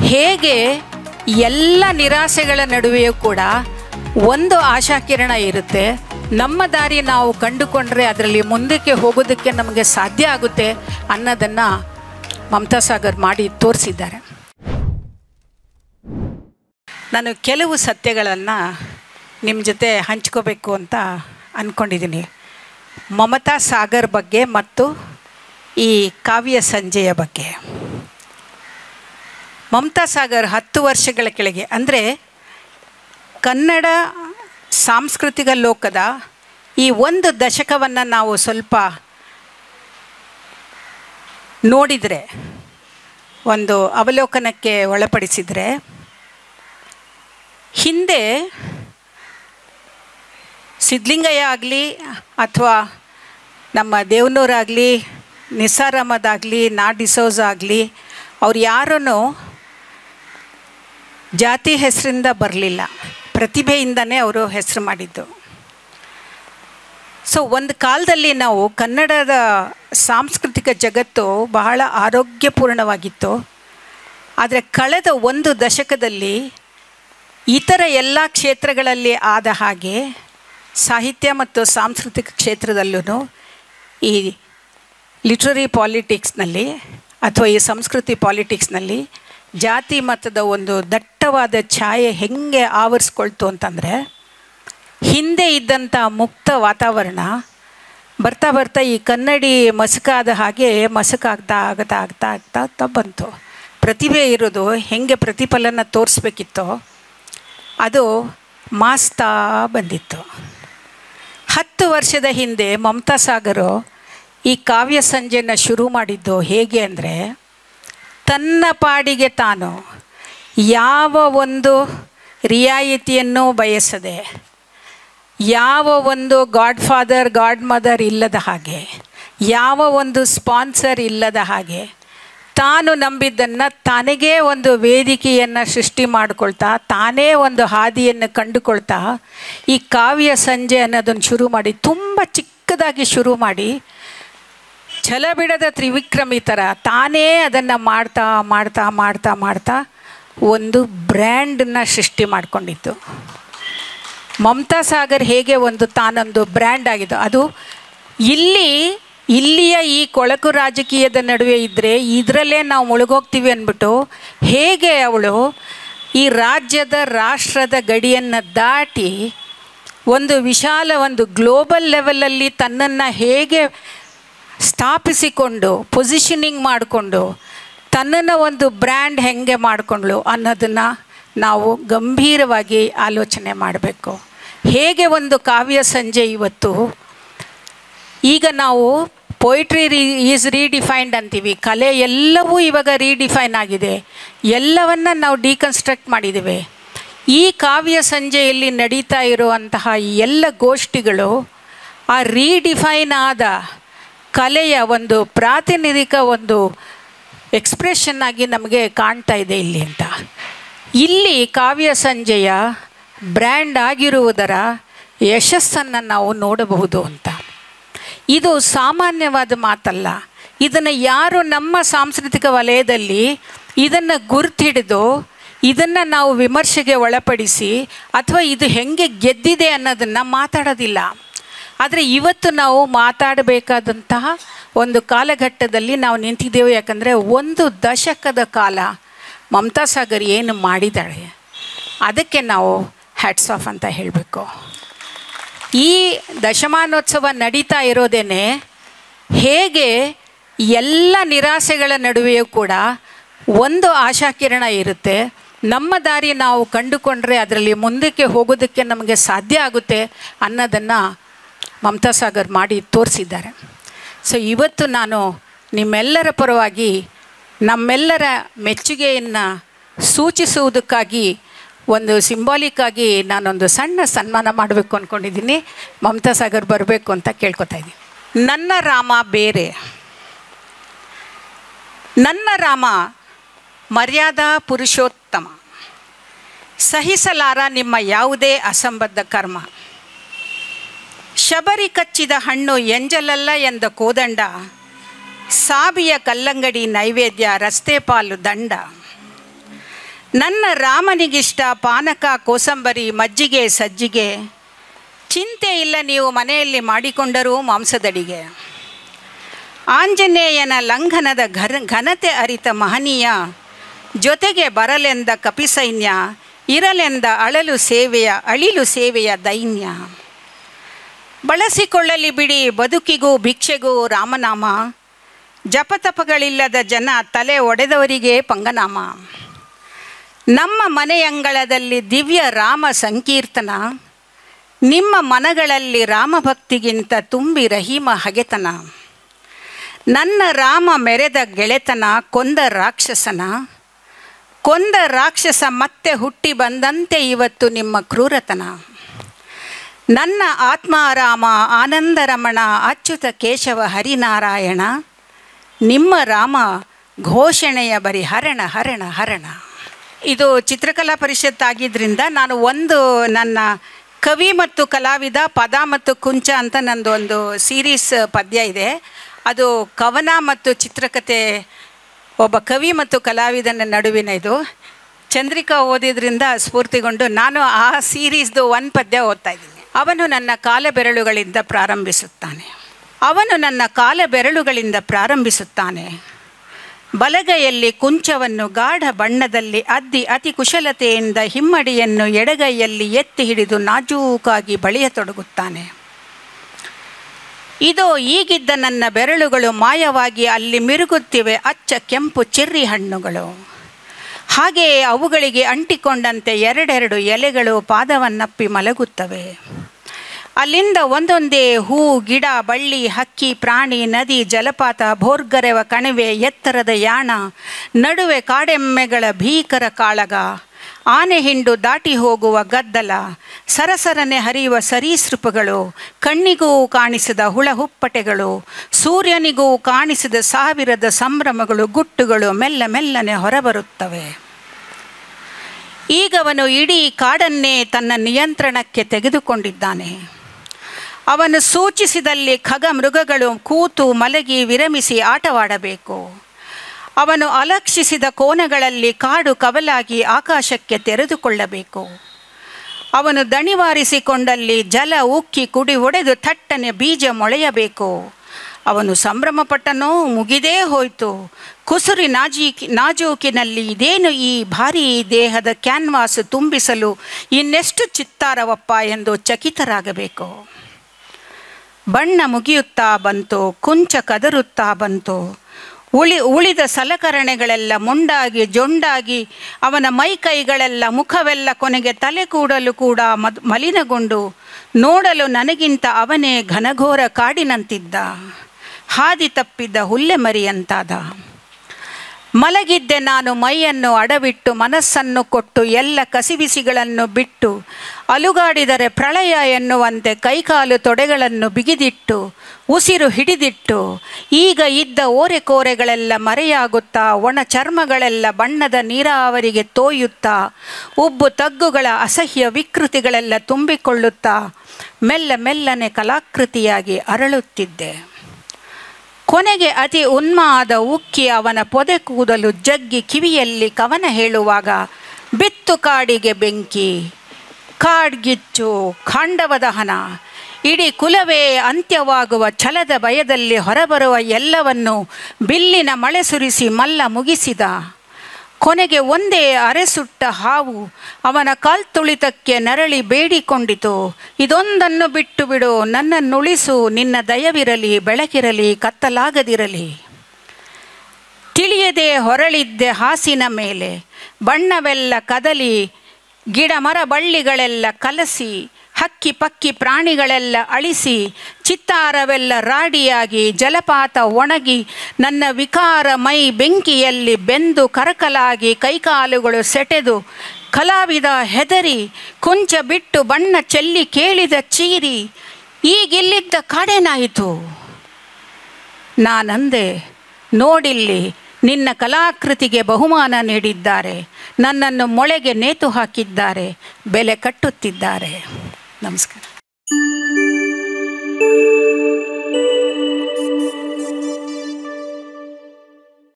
ಹೇಗೆ ಎಲ್ಲ ನಿರಾಸೆಗಳ ನಡುವೆಯೂ ಕೂಡ ಒಂದು ಆಶಾಕಿರಣ ಇರುತ್ತೆ ನಮ್ಮ ದಾರಿ ನಾವು ಕಂಡುಕೊಂಡ್ರೆ ಅದರಲ್ಲಿ ಮುಂದಕ್ಕೆ ಹೋಗೋದಕ್ಕೆ ನಮಗೆ ಸಾಧ್ಯ ಆಗುತ್ತೆ ಅನ್ನೋದನ್ನು ಮಮತಾ ಸಾಗರ್ ಮಾಡಿ ತೋರಿಸಿದ್ದಾರೆ ನಾನು ಕೆಲವು ಸತ್ಯಗಳನ್ನು ನಿಮ್ಮ ಜೊತೆ ಹಂಚ್ಕೋಬೇಕು ಅಂತ ಅಂದ್ಕೊಂಡಿದ್ದೀನಿ ಮಮತಾ ಸಾಗರ್ ಬಗ್ಗೆ ಮತ್ತು ಈ ಕಾವ್ಯ ಸಂಜೆಯ ಬಗ್ಗೆ ಮಮತಾ ಸಾಗರ್ ಹತ್ತು ವರ್ಷಗಳ ಕೆಳಗೆ ಅಂದರೆ ಕನ್ನಡ ಸಾಂಸ್ಕೃತಿಕ ಲೋಕದ ಈ ಒಂದು ದಶಕವನ್ನು ನಾವು ಸ್ವಲ್ಪ ನೋಡಿದರೆ ಒಂದು ಅವಲೋಕನಕ್ಕೆ ಒಳಪಡಿಸಿದರೆ ಹಿಂದೆ ಸಿದ್ಲಿಂಗಯ್ಯ ಆಗಲಿ ಅಥವಾ ನಮ್ಮ ದೇವನೂರಾಗಲಿ ನಿಸಾರ್ ಅಹಮದ್ ಆಗಲಿ ನಾ ಡಿಸೋಸ್ ಆಗಲಿ ಅವ್ರು ಯಾರೂ ಜಾತಿ ಹೆಸರಿಂದ ಬರಲಿಲ್ಲ ಪ್ರತಿಭೆಯಿಂದನೇ ಅವರು ಹೆಸರು ಮಾಡಿದ್ದು ಸೊ ಒಂದು ಕಾಲದಲ್ಲಿ ನಾವು ಕನ್ನಡದ ಸಾಂಸ್ಕೃತಿಕ ಜಗತ್ತು ಬಹಳ ಆರೋಗ್ಯಪೂರ್ಣವಾಗಿತ್ತು ಆದರೆ ಕಳೆದ ಒಂದು ದಶಕದಲ್ಲಿ ಇತರ ಎಲ್ಲ ಕ್ಷೇತ್ರಗಳಲ್ಲಿ ಆದ ಹಾಗೆ ಸಾಹಿತ್ಯ ಮತ್ತು ಸಾಂಸ್ಕೃತಿಕ ಕ್ಷೇತ್ರದಲ್ಲೂ ಈ ಲಿಟ್ರರಿ ಪಾಲಿಟಿಕ್ಸ್ನಲ್ಲಿ ಅಥವಾ ಈ ಸಂಸ್ಕೃತಿ ಪಾಲಿಟಿಕ್ಸ್ನಲ್ಲಿ ಜಾತಿ ಮತದ ಒಂದು ದಟ್ಟವಾದ ಛಾಯೆ ಹೆಂಗೆ ಆವರಿಸ್ಕೊಳ್ತು ಅಂತಂದರೆ ಹಿಂದೆ ಇದ್ದಂಥ ಮುಕ್ತ ವಾತಾವರಣ ಬರ್ತಾ ಬರ್ತಾ ಈ ಕನ್ನಡಿ ಮಸಕಾದ ಹಾಗೆ ಮಸಕಾಗ್ತಾ ಆಗ್ತಾ ಆಗ್ತಾ ಆಗ್ತಾ ಆಗ್ತಾ ಬಂತು ಪ್ರತಿಭೆ ಇರೋದು ಹೆಂಗೆ ಪ್ರತಿಫಲನ ತೋರಿಸ್ಬೇಕಿತ್ತೋ ಅದು ಮಾಸ್ತಾ ಬಂದಿತ್ತು ಹತ್ತು ವರ್ಷದ ಹಿಂದೆ ಮಮತಾ ಸಾಗರು ಈ ಕಾವ್ಯ ಸಂಜೆನ ಶುರು ಮಾಡಿದ್ದು ಹೇಗೆ ಅಂದರೆ ತನ್ನ ಪಾಡಿಗೆ ತಾನು ಯಾವ ಒಂದು ರಿಯಾಯಿತಿಯನ್ನು ಬಯಸದೆ ಯಾವ ಒಂದು ಗಾಡ್ ಫಾದರ್ ಗಾಡ್ ಮದರ್ ಇಲ್ಲದ ಹಾಗೆ ಯಾವ ಒಂದು ಸ್ಪಾನ್ಸರ್ ಇಲ್ಲದ ಹಾಗೆ ತಾನು ನಂಬಿದ್ದನ್ನು ತನಗೇ ಒಂದು ವೇದಿಕೆಯನ್ನು ಸೃಷ್ಟಿ ಮಾಡಿಕೊಳ್ತಾ ತಾನೇ ಒಂದು ಹಾದಿಯನ್ನು ಕಂಡುಕೊಳ್ತಾ ಈ ಕಾವ್ಯ ಸಂಜೆ ಅನ್ನೋದನ್ನು ಶುರು ಮಾಡಿ ತುಂಬ ಚಿಕ್ಕದಾಗಿ ಶುರು ಮಾಡಿ ಛಲ ಬಿಡದ ತ್ರಿವಿಕ್ರಮಿ ಥರ ತಾನೇ ಅದನ್ನು ಮಾಡ್ತಾ ಮಾಡ್ತಾ ಮಾಡ್ತಾ ಮಾಡ್ತಾ ಒಂದು ಬ್ರ್ಯಾಂಡನ್ನ ಸೃಷ್ಟಿ ಮಾಡಿಕೊಂಡಿತ್ತು ಮಮತಾ ಸಾಗರ್ ಹೇಗೆ ಒಂದು ತಾನೊಂದು ಬ್ರ್ಯಾಂಡ್ ಆಗಿದ್ದು ಅದು ಇಲ್ಲಿ ಇಲ್ಲಿಯ ಈ ಕೊಳಕು ರಾಜಕೀಯದ ನಡುವೆ ಇದ್ದರೆ ಇದರಲ್ಲೇ ನಾವು ಮುಳುಗೋಗ್ತೀವಿ ಅಂದ್ಬಿಟ್ಟು ಹೇಗೆ ಅವಳು ಈ ರಾಜ್ಯದ ರಾಷ್ಟ್ರದ ಗಡಿಯನ್ನು ದಾಟಿ ಒಂದು ವಿಶಾಲ ಒಂದು ಗ್ಲೋಬಲ್ ಲೆವೆಲಲ್ಲಿ ತನ್ನನ್ನು ಹೇಗೆ ಸ್ಥಾಪಿಸಿಕೊಂಡು ಪೊಸಿಷನಿಂಗ್ ಮಾಡಿಕೊಂಡು ತನ್ನನ್ನು ಒಂದು ಬ್ರ್ಯಾಂಡ್ ಹೆಂಗೆ ಮಾಡಿಕೊಂಡ್ಳು ಅನ್ನೋದನ್ನು ನಾವು ಗಂಭೀರವಾಗಿ ಆಲೋಚನೆ ಮಾಡಬೇಕು ಹೇಗೆ ಒಂದು ಕಾವ್ಯ ಸಂಜೆ ಇವತ್ತು ಈಗ ನಾವು ಪೊಯಿಟ್ರಿ ರೀ ಈಸ್ ರೀಡಿಫೈನ್ಡ್ ಅಂತೀವಿ ಕಲೆ ಎಲ್ಲವೂ ಇವಾಗ ರೀಡಿಫೈನ್ ಆಗಿದೆ ಎಲ್ಲವನ್ನ ನಾವು ಡಿಕನ್ಸ್ಟ್ರಕ್ಟ್ ಮಾಡಿದ್ದೇವೆ ಈ ಕಾವ್ಯ ಸಂಜೆಯಲ್ಲಿ ನಡೀತಾ ಇರುವಂತಹ ಈ ಎಲ್ಲ ಗೋಷ್ಠಿಗಳು ಆ ರೀಡಿಫೈನ್ ಆದ ಕಲೆಯ ಒಂದು ಪ್ರಾತಿನಿಧಿಕ ಒಂದು ಎಕ್ಸ್ಪ್ರೆಷನ್ ಆಗಿ ನಮಗೆ ಕಾಣ್ತಾ ಇದೆ ಇಲ್ಲಿ ಅಂತ ಇಲ್ಲಿ ಕಾವ್ಯ ಸಂಜೆಯ ಬ್ರ್ಯಾಂಡ್ ಆಗಿರುವುದರ ಯಶಸ್ಸನ್ನು ನಾವು ನೋಡಬಹುದು ಅಂತ ಇದು ಸಾಮಾನ್ಯವಾದ ಮಾತಲ್ಲ ಇದನ್ನು ಯಾರು ನಮ್ಮ ಸಾಂಸ್ಕೃತಿಕ ವಲಯದಲ್ಲಿ ಇದನ್ನು ಗುರುತಿಡಿದು ಇದನ್ನು ನಾವು ವಿಮರ್ಶೆಗೆ ಒಳಪಡಿಸಿ ಅಥವಾ ಇದು ಹೆಂಗೆ ಗೆದ್ದಿದೆ ಅನ್ನೋದನ್ನು ಮಾತಾಡೋದಿಲ್ಲ ಆದರೆ ಇವತ್ತು ನಾವು ಮಾತಾಡಬೇಕಾದಂತಹ ಒಂದು ಕಾಲಘಟ್ಟದಲ್ಲಿ ನಾವು ನಿಂತಿದ್ದೇವೆ ಯಾಕಂದರೆ ಒಂದು ದಶಕದ ಕಾಲ ಮಮತಾ ಸಾಗರ್ ಏನು ಮಾಡಿದ್ದಾಳೆ ಅದಕ್ಕೆ ನಾವು ಹ್ಯಾಟ್ಸ್ ಆಫ್ ಅಂತ ಹೇಳಬೇಕು ಈ ದಶಮಾನೋತ್ಸವ ನಡೀತಾ ಇರೋದೇನೆ ಹೇಗೆ ಎಲ್ಲ ನಿರಾಸೆಗಳ ನಡುವೆಯೂ ಕೂಡ ಒಂದು ಆಶಾಕಿರಣ ಇರುತ್ತೆ ನಮ್ಮ ದಾರಿ ನಾವು ಕಂಡುಕೊಂಡ್ರೆ ಅದರಲ್ಲಿ ಮುಂದಕ್ಕೆ ಹೋಗೋದಕ್ಕೆ ನಮಗೆ ಸಾಧ್ಯ ಆಗುತ್ತೆ ಅನ್ನೋದನ್ನು ಮಮತಾ ಸಾಗರ್ ಮಾಡಿ ತೋರಿಸಿದ್ದಾರೆ ಸೊ ಇವತ್ತು ನಾನು ನಿಮ್ಮೆಲ್ಲರ ಪರವಾಗಿ ನಮ್ಮೆಲ್ಲರ ಮೆಚ್ಚುಗೆಯನ್ನು ಸೂಚಿಸುವುದಕ್ಕಾಗಿ ಒಂದು ಸಿಂಬಾಲಿಕ್ ಆಗಿ ನಾನೊಂದು ಸಣ್ಣ ಸನ್ಮಾನ ಮಾಡಬೇಕು ಅಂದ್ಕೊಂಡಿದ್ದೀನಿ ಮಮತಾ ಸಾಗರ್ ಬರಬೇಕು ಅಂತ ಕೇಳ್ಕೊತಾ ಇದ್ದೀನಿ ನನ್ನ ರಾಮ ಬೇರೆ ನನ್ನ ರಾಮ ಮರ್ಯಾದಾ ಪುರುಷೋತ್ತಮ ಸಹಿಸಲಾರ ನಿಮ್ಮ ಯಾವುದೇ ಅಸಂಬದ್ಧ ಕರ್ಮ ಶಬರಿ ಕಚ್ಚಿದ ಹಣ್ಣು ಎಂಜಲಲ್ಲ ಎಂದ ಕೋದಂಡ ಸಾವಿಯ ಕಲ್ಲಂಗಡಿ ನೈವೇದ್ಯ ರಸ್ತೆ ಪಾಲು ದಂಡ ನನ್ನ ರಾಮನಿಗಿಷ್ಟ ಪಾನಕ ಕೋಸಂಬರಿ ಮಜ್ಜಿಗೆ ಸಜ್ಜಿಗೆ ಚಿಂತೆ ಇಲ್ಲ ನೀವು ಮನೆಯಲ್ಲಿ ಮಾಡಿಕೊಂಡರೂ ಮಾಂಸದಡಿಗೆ ಆಂಜನೇಯನ ಲಂಘನದ ಘನ ಘನತೆ ಅರಿತ ಮಹನೀಯ ಜೊತೆಗೆ ಬರಲೆಂದ ಕಪಿಸೈನ್ಯ ಇರಲೆಂದ ಅಳಲು ಸೇವೆಯ ಅಳಿಲು ಸೇವೆಯ ದೈನ್ಯ ಬಳಸಿಕೊಳ್ಳಲಿ ಬಿಡಿ ಬದುಕಿಗೂ ಭಿಕ್ಷೆಗೂ ರಾಮನಾಮ ಜಪತಪಗಳಿಲ್ಲದ ಜನ ತಲೆ ಒಡೆದವರಿಗೆ ಪಂಗನಾಮ ನಮ್ಮ ಮನೆಯಂಗಳದಲ್ಲಿ ದಿವ್ಯ ರಾಮ ಸಂಕೀರ್ತನ ನಿಮ್ಮ ಮನಗಳಲ್ಲಿ ರಾಮಭಕ್ತಿಗಿಂತ ತುಂಬಿ ರಹೀಮ ಹಗೆತನ ನನ್ನ ರಾಮ ಮೆರೆದ ಗೆಳೆತನ ಕೊಂದ ರಾಕ್ಷಸನ ಕೊಂದ ರಾಕ್ಷಸ ಮತ್ತೆ ಹುಟ್ಟಿ ಬಂದಂತೆ ಇವತ್ತು ನಿಮ್ಮ ಕ್ರೂರತನ ನನ್ನ ಆತ್ಮಾರಾಮ ಆನಂದರಮಣ ಅಚ್ಯುತ ಕೇಶವ ಹರಿನಾರಾಯಣ ನಿಮ್ಮ ರಾಮ ಘೋಷಣೆಯ ಬರಿ ಹರಣ ಹರಣ ಹರಣ ಇದು ಚಿತ್ರಕಲಾ ಪರಿಷತ್ ಆಗಿದ್ದರಿಂದ ನಾನು ಒಂದು ನನ್ನ ಕವಿ ಮತ್ತು ಕಲಾವಿದ ಪದ ಮತ್ತು ಕುಂಚ ಅಂತ ನಂದು ಒಂದು ಸೀರೀಸ್ ಪದ್ಯ ಇದೆ ಅದು ಕವನ ಮತ್ತು ಚಿತ್ರಕಥೆ ಒಬ್ಬ ಕವಿ ಮತ್ತು ಕಲಾವಿದನ ನಡುವಿನ ಇದು ಚಂದ್ರಿಕಾ ಓದಿದ್ರಿಂದ ಸ್ಫೂರ್ತಿಗೊಂಡು ನಾನು ಆ ಸೀರೀಸ್ದು ಒಂದು ಪದ್ಯ ಓದ್ತಾ ಇದ್ದೀನಿ ಅವನು ನನ್ನ ಕಾಲ ಬೆರಳುಗಳಿಂದ ಪ್ರಾರಂಭಿಸುತ್ತಾನೆ ಅವನು ನನ್ನ ಕಾಲ ಬೆರಳುಗಳಿಂದ ಪ್ರಾರಂಭಿಸುತ್ತಾನೆ ಬಲಗೈಯಲ್ಲಿ ಕುಂಚವನ್ನು ಗಾಢ ಬಣ್ಣದಲ್ಲಿ ಅದ್ದಿ ಅತಿ ಕುಶಲತೆಯಿಂದ ಹಿಮ್ಮಡಿಯನ್ನು ಎಡಗೈಯಲ್ಲಿ ಎತ್ತಿ ಹಿಡಿದು ನಾಜೂಕಾಗಿ ಬಳಿಯತೊಡಗುತ್ತಾನೆ ಇದೋ ಈಗಿದ್ದ ನನ್ನ ಬೆರಳುಗಳು ಮಾಯವಾಗಿ ಅಲ್ಲಿ ಮಿರುಗುತ್ತಿವೆ ಅಚ್ಚ ಕೆಂಪು ಚೆರ್ರಿ ಹಣ್ಣುಗಳು ಹಾಗೆಯೇ ಅವುಗಳಿಗೆ ಅಂಟಿಕೊಂಡಂತೆ ಎರಡೆರಡು ಎಲೆಗಳು ಪಾದವನ್ನಪ್ಪಿ ಮಲಗುತ್ತವೆ ಅಲ್ಲಿಂದ ಒಂದೊಂದೇ ಹೂ ಗಿಡ ಬಳ್ಳಿ ಹಕ್ಕಿ ಪ್ರಾಣಿ ನದಿ ಜಲಪಾತ ಭೋರ್ಗರೆವ ಕಣಿವೆ ಎತ್ತರದ ಯಾಣ ನಡುವೆ ಕಾಡೆಮ್ಮೆಗಳ ಭೀಕರ ಕಾಳಗ ಆನೆ ಹಿಂಡು ದಾಟಿ ಹೋಗುವ ಗದ್ದಲ ಸರಸರನೆ ಹರಿಯುವ ಸರೀಸೃಪಗಳು ಕಣ್ಣಿಗೂ ಕಾಣಿಸಿದ ಹುಳಹುಪ್ಪಟೆಗಳು ಸೂರ್ಯನಿಗೂ ಕಾಣಿಸಿದ ಸಾವಿರದ ಸಂಭ್ರಮಗಳು ಗುಟ್ಟುಗಳು ಮೆಲ್ಲ ಮೆಲ್ಲನೆ ಹೊರಬರುತ್ತವೆ ಈಗವನು ಇಡೀ ಕಾಡನ್ನೇ ತನ್ನ ನಿಯಂತ್ರಣಕ್ಕೆ ತೆಗೆದುಕೊಂಡಿದ್ದಾನೆ ಅವನು ಸೂಚಿಸಿದಲ್ಲಿ ಖಗ ಮೃಗಗಳು ಕೂತು ಮಲಗಿ ವಿರಮಿಸಿ ಆಟವಾಡಬೇಕು ಅವನು ಅಲಕ್ಷಿಸಿದ ಕೋನಗಳಲ್ಲಿ ಕಾಡು ಕವಲಾಗಿ ಆಕಾಶಕ್ಕೆ ತೆರೆದುಕೊಳ್ಳಬೇಕು ಅವನು ದಣಿವಾರಿಸಿಕೊಂಡಲ್ಲಿ ಜಲ ಉಕ್ಕಿ ಕುಡಿ ಒಡೆದು ಥಟ್ಟನೆ ಬೀಜ ಮೊಳೆಯಬೇಕು ಅವನು ಸಂಭ್ರಮಪಟ್ಟನೋ ಮುಗಿದೇ ಹೋಯಿತು ಕುಸುರಿ ನಾಜೀಕಿ ನಾಜೂಕಿನಲ್ಲಿ ಇದೇನು ಈ ಭಾರೀ ದೇಹದ ಕ್ಯಾನ್ವಾಸ್ ತುಂಬಿಸಲು ಇನ್ನೆಷ್ಟು ಚಿತ್ತಾರವಪ್ಪ ಎಂದು ಚಕಿತರಾಗಬೇಕು ಬಣ್ಣ ಮುಗಿಯುತ್ತಾ ಬಂತು ಕುಂಚ ಕದರುತ್ತಾ ಬಂತು ಉಳಿ ಉಳಿದ ಸಲಕರಣೆಗಳೆಲ್ಲ ಮುಂಡಾಗಿ ಜೊಂಡಾಗಿ ಅವನ ಮೈ ಕೈಗಳೆಲ್ಲ ಮುಖವೆಲ್ಲ ಕೊನೆಗೆ ತಲೆ ಕೂಡಲು ಕೂಡ ಮದ್ ಮಲಿನಗೊಂಡು ನೋಡಲು ನನಗಿಂತ ಅವನೇ ಘನಘೋರ ಕಾಡಿನಂತಿದ್ದ ಹಾದಿ ತಪ್ಪಿದ್ದ ಹುಲ್ಲೆ ಮರಿಯಂತಾದ ಮಲಗಿದ್ದೆ ನಾನು ಮೈಯನ್ನು ಅಡವಿಟ್ಟು ಮನಸ್ಸನ್ನು ಕೊಟ್ಟು ಎಲ್ಲ ಕಸಿಬಿಸಿಗಳನ್ನು ಬಿಟ್ಟು ಅಲುಗಾಡಿದರೆ ಪ್ರಳಯ ಎನ್ನುವಂತೆ ಕೈಕಾಲು ತೊಡೆಗಳನ್ನು ಬಿಗಿದಿಟ್ಟು ಉಸಿರು ಹಿಡಿದಿಟ್ಟು ಈಗ ಇದ್ದ ಓರೆಕೋರೆಗಳೆಲ್ಲ ಮರೆಯಾಗುತ್ತಾ ಒಣ ಚರ್ಮಗಳೆಲ್ಲ ಬಣ್ಣದ ನೀರಾವರಿಗೆ ತೋಯುತ್ತಾ ಉಬ್ಬು ತಗ್ಗುಗಳ ಅಸಹ್ಯ ವಿಕೃತಿಗಳೆಲ್ಲ ತುಂಬಿಕೊಳ್ಳುತ್ತಾ ಮೆಲ್ಲ ಮೆಲ್ಲನೆ ಕಲಾಕೃತಿಯಾಗಿ ಅರಳುತ್ತಿದ್ದೆ ಕೊನೆಗೆ ಅತಿ ಉನ್ಮಾದ ಉಕ್ಕಿ ಅವನ ಪೊದೆ ಕೂದಲು ಜಗ್ಗಿ ಕಿವಿಯಲ್ಲಿ ಕವನ ಹೇಳುವಾಗ ಬಿತ್ತು ಕಾಡಿಗೆ ಬೆಂಕಿ ಕಾಡ್ಗಿಚ್ಚು ಖಾಂಡವ ದಹನ ಇಡೀ ಕುಲವೇ ಅಂತ್ಯವಾಗುವ ಛಲದ ಭಯದಲ್ಲಿ ಹೊರಬರುವ ಎಲ್ಲವನ್ನು ಬಿಲ್ಲಿನ ಮಳೆ ಸುರಿಸಿ ಮಲ್ಲ ಮುಗಿಸಿದ ಕೊನೆಗೆ ಒಂದೇ ಅರೆಸುಟ್ಟ ಹಾವು ಅವನ ಕಾಲ್ತುಳಿತಕ್ಕೆ ನರಳಿ ಬೇಡಿಕೊಂಡಿತು ಇದೊಂದನ್ನು ಬಿಟ್ಟು ಬಿಡು ನನ್ನನ್ನುಳಿಸು ನಿನ್ನ ದಯವಿರಲಿ ಬೆಳಕಿರಲಿ ಕತ್ತಲಾಗದಿರಲಿ ತಿಳಿಯದೆ ಹೊರಳಿದ್ದೆ ಹಾಸಿನ ಮೇಲೆ ಬಣ್ಣವೆಲ್ಲ ಕದಲಿ ಗಿಡ ಮರ ಬಳ್ಳಿಗಳೆಲ್ಲ ಕಲಸಿ ಹಕ್ಕಿ ಪಕ್ಕಿ ಪ್ರಾಣಿಗಳೆಲ್ಲ ಅಳಿಸಿ ಚಿತ್ತಾರವೆಲ್ಲ ರಾಡಿಯಾಗಿ ಜಲಪಾತ ಒಣಗಿ ನನ್ನ ವಿಕಾರ ಮೈ ಬೆಂಕಿಯಲ್ಲಿ ಬೆಂದು ಕರಕಲಾಗಿ ಕೈಕಾಲುಗಳು ಸೆಟೆದು ಕಲಾವಿದ ಹೆದರಿ ಕೊಂಚ ಬಿಟ್ಟು ಬಣ್ಣ ಚೆಲ್ಲಿ ಕೇಳಿದ ಚೀರಿ ಈಗಿಲ್ಲಿದ್ದ ಕಾಡೇನಾಯಿತು ನಾನಂದೆ ನೋಡಿಲ್ಲಿ ನಿನ್ನ ಕಲಾಕೃತಿಗೆ ಬಹುಮಾನ ನೀಡಿದ್ದಾರೆ ನನ್ನನ್ನು ಮೊಳೆಗೆ ನೇತು ಹಾಕಿದ್ದಾರೆ ಬೆಲೆ ಕಟ್ಟುತ್ತಿದ್ದಾರೆ ನಮಸ್ಕಾರ